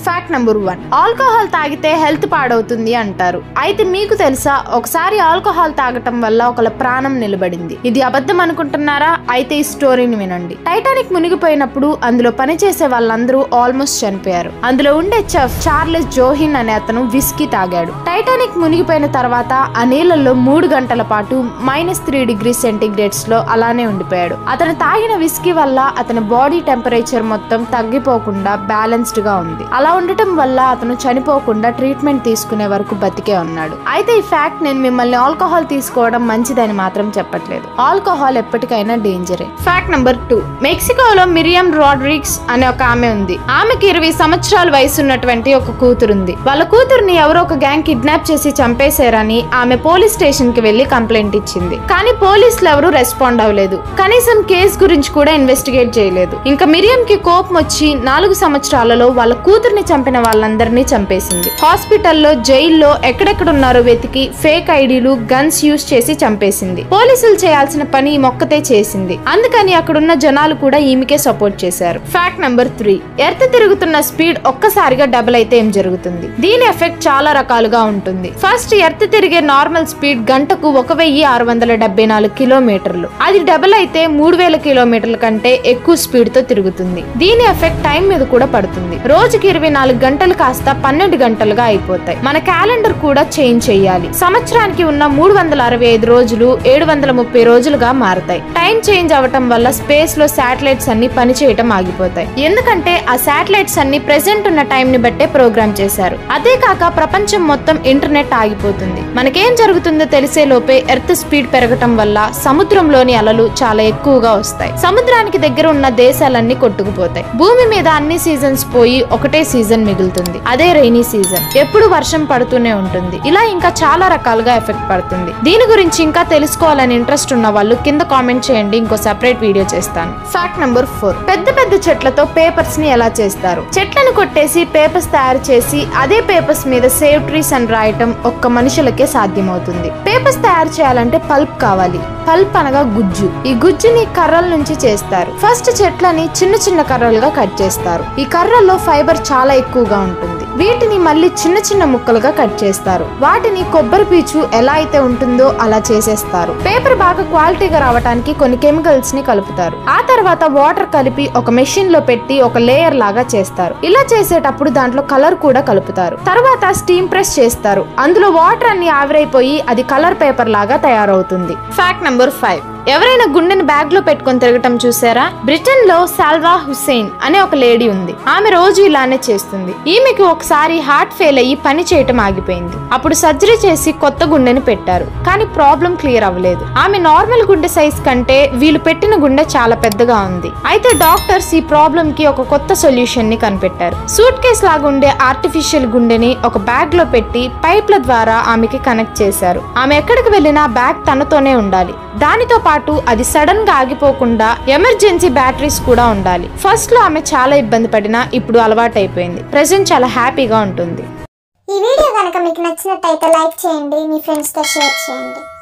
fact number one alcohol తాగితే health పాడవుతుంది అంటారు అయితే మీకు తెలుసా ఒకసారి ఆల్కహాల్ తాగటం వల్ల ఒకళ్ళ ప్రాణం నిలబడింది ఇది అబద్ధం అనుకుంటున్నారా అయితే ఈ స్టోరీని వినండి టైటానిక్ మునిగిపోయినప్పుడు అందులో పనిచేసే వాళ్ళందరూ ఆల్మోస్ట్ చనిపోయారు అందులో ఉండే చెఫ్ చార్లెస్ జోహిన్ అనే అతను విస్కీ తాగాడు టైటానిక్ మునిగిపోయిన తర్వాత ఆ నీళ్ళల్లో మూడు గంటల పాటు మైనస్ త్రీ డిగ్రీ సెంటీగ్రేడ్స్ లో అలానే ఉండిపోయాడు అతను తాగిన విస్కీ వల్ల అతని బాడీ టెంపరేచర్ మొత్తం తగ్గిపోకుండా బ్యాలెన్స్డ్ గా ఉంది అలా ఉండటం వల్ల అతను చనిపోకుండా ట్రీట్మెంట్ తీసుకునే వరకు బతికే ఉన్నాడు అయితే ఈ ఫ్యాక్ట్ నేను మిమ్మల్ని ఆల్కహాల్ తీసుకోవడం మంచిదని మాత్రం చెప్పట్లేదు ఆల్కహాల్ ఎప్పటికైనా డేంజరే ఫ్యాక్ట్ నెంబర్ టూ మెక్సికోలో మిరియం రాడ్రిక్స్ అనే ఒక ఆమె ఉంది ఆమెకి ఇరవై సంవత్సరాల వయసు ఉన్నటువంటి ఒక కూతురుంది వాళ్ళ కూతురుని ఎవరో ఒక గ్యాంగ్ కిడ్నాప్ చేసి చంపేశారని ఆమె పోలీస్ స్టేషన్ కి వెళ్లి కంప్లైంట్ ఇచ్చింది కానీ పోలీసులు ఎవరు రెస్పాండ్ అవ్వలేదు కనీసం కేసు గురించి కూడా ఇన్వెస్టిగేట్ చేయలేదు ఇంకా మిరియం కి కోపం వచ్చి నాలుగు సంవత్సరాలలో వాళ్ళ కూతుర్ని చంపిన వాళ్ళందరినీ చంపేసింది హాస్పిటల్లో జైల్లో ఎక్కడెక్కడ ఉన్నారో వెతికి ఫేక్ ఐడీలు గన్స్ యూజ్ చేసి చంపేసింది పోలీసులు చేయాల్సిన పని ఈ మొక్కతే చేసింది అందుకని అక్కడున్న జనాలు కూడా ఈమెకే సపోర్ట్ చేశారు ఫ్యాక్ట్ నెంబర్ త్రీ ఎర్త్ తిరుగుతున్న స్పీడ్ ఒక్కసారిగా డబుల్ అయితే ఏం జరుగుతుంది దీని ఎఫెక్ట్ చాలా రకాలుగా ఉంటుంది ఫస్ట్ ఎర్త్ తిరిగే నార్మల్ స్పీడ్ గంటకు ఒక వెయ్యి ఆరు వందల డెబ్బై నాలుగు కిలోమీటర్లు అది డబుల్ అయితే మూడు వేల కిలోమీటర్ల కంటే ఎక్కువ స్పీడ్ తో తిరుగుతుంది దీని ఎఫెక్ట్ టైం మీద కూడా పడుతుంది రోజుకి ఇరవై నాలుగు గంటలు కాస్త పన్నెండు గంటలుగా అయిపోతాయి మన క్యాలెండర్ కూడా చేంజ్ చేయాలి సంవత్సరానికి ఉన్న మూడు వందల అరవై ఐదు రోజులు ఏడు వందల ముప్పై రోజులుగా మారతాయి టైం చేంజ్ అవటం వల్ల స్పేస్ లో శాటిలైట్స్ అన్ని పనిచేయటం ఆగిపోతాయి ఎందుకంటే ఆ శాటిలైట్స్ అన్ని ప్రెసెంట్ ఉన్న టైం ని బట్టే ప్రోగ్రామ్ చేశారు అదే కాక ప్రపంచం మొత్తం ఇంటర్నెట్ ఆగిపోతుంది మనకేం జరుగుతుందో తెలిసే లోపే ఎర్త్ స్పీడ్ పెరగటం వల్ల సముద్రంలోని అలలు చాలా ఎక్కువగా వస్తాయి సముద్రానికి దగ్గర ఉన్న దేశాలన్నీ కొట్టుకుపోతాయి భూమి మీద అన్ని సీజన్స్ పోయి ఒకటే సీజన్ మిగులుతుంది అదే రైనీ సీజన్ ఎప్పుడు వర్షం పడుతూనే ఉంటుంది ఇలా ఇంకా చాలా రకాలుగా ఎఫెక్ట్ పడుతుంది దీని గురించి ఇంకా తెలుసుకోవాలని ఇంట్రెస్ట్ ఉన్న వాళ్ళు కింద కామెంట్ చేయండి ఇంకో సెపరేట్ వీడియో చేస్తాను ఫ్యాక్ట్ నెంబర్ ఫోర్ పెద్ద పెద్ద చెట్లతో పేపర్స్ ని ఎలా చేస్తారు చెట్లను కొట్టేసి పేపర్స్ తయారు చేసి అదే పేపర్స్ మీద సేవ్ ట్రీస్ అని రాయటం ఒక్క మనుషులకే సాధ్యమవుతుంది పేపర్స్ తయారు చేయాలంటే పల్ప్ కావాలి పల్ప్ అనగా గుజ్జు ఈ గుజ్జుని కర్రల నుంచి చేస్తారు ఫస్ట్ చెట్లని చిన్న చిన్న కర్రలుగా కట్ చేస్తారు ఈ కర్రల్లో ఫైబర్ చాలా ఎక్కువగా ఉంటుంది వీటిని మళ్ళీ చిన్న చిన్న ముక్కలుగా కట్ చేస్తారు వాటిని కొబ్బరి పీచు ఎలా అయితే ఉంటుందో అలా చేసేస్తారు పేపర్ బాగా క్వాలిటీగా రావడానికి కొన్ని కెమికల్స్ ని కలుపుతారు ఆ తర్వాత వాటర్ కలిపి ఒక మెషిన్ లో పెట్టి ఒక లేయర్ లాగా చేస్తారు ఇలా చేసేటప్పుడు దాంట్లో కలర్ కూడా కలుపుతారు తర్వాత స్టీమ్ ప్రెస్ చేస్తారు అందులో వాటర్ అన్ని ఆవిరైపోయి అది కలర్ పేపర్ లాగా తయారవుతుంది ఫ్యాక్ట్ నెంబర్ ఫైవ్ ఎవరైనా గుండెని బ్యాగ్ లో పెట్టుకొని తిరగటం చూసారా బ్రిటన్ లో సాల్వా హుస్సేన్ అనే ఒక లేడీ ఉంది ఆమె రోజు ఇలానే చేస్తుంది ఈమెకి ఒకసారి హార్ట్ ఫెయిల్ అయ్యి పని చేయటం ఆగిపోయింది అప్పుడు సర్జరీ చేసి కొత్త గుండెని పెట్టారు కానీ ప్రాబ్లం క్లియర్ అవ్వలేదు ఆమె నార్మల్ గుండె సైజ్ కంటే వీళ్ళు పెట్టిన గుండె చాలా పెద్దగా ఉంది అయితే డాక్టర్స్ ఈ ప్రాబ్లం కి ఒక కొత్త సొల్యూషన్ ని కనిపెట్టారు సూట్ కేస్ లాగా ఉండే ఆర్టిఫిషియల్ గుండెని ఒక బ్యాగ్ లో పెట్టి పైప్ల ద్వారా ఆమెకి కనెక్ట్ చేశారు ఆమె ఎక్కడికి వెళ్ళినా బ్యాగ్ తనతోనే ఉండాలి దానితో పాటు అది సడన్ గా ఆగిపోకుండా ఎమర్జెన్సీ బ్యాటరీస్ కూడా ఉండాలి ఫస్ట్ లో ఆమె చాలా ఇబ్బంది పడినా ఇప్పుడు అలవాటైపోయింది ప్రెసెంట్ చాలా హ్యాపీగా ఉంటుంది ఈ వీడియో కనుక మీకు నచ్చినట్టయితే లైక్ చేయండి మీ ఫ్రెండ్స్తో షేర్ చేయండి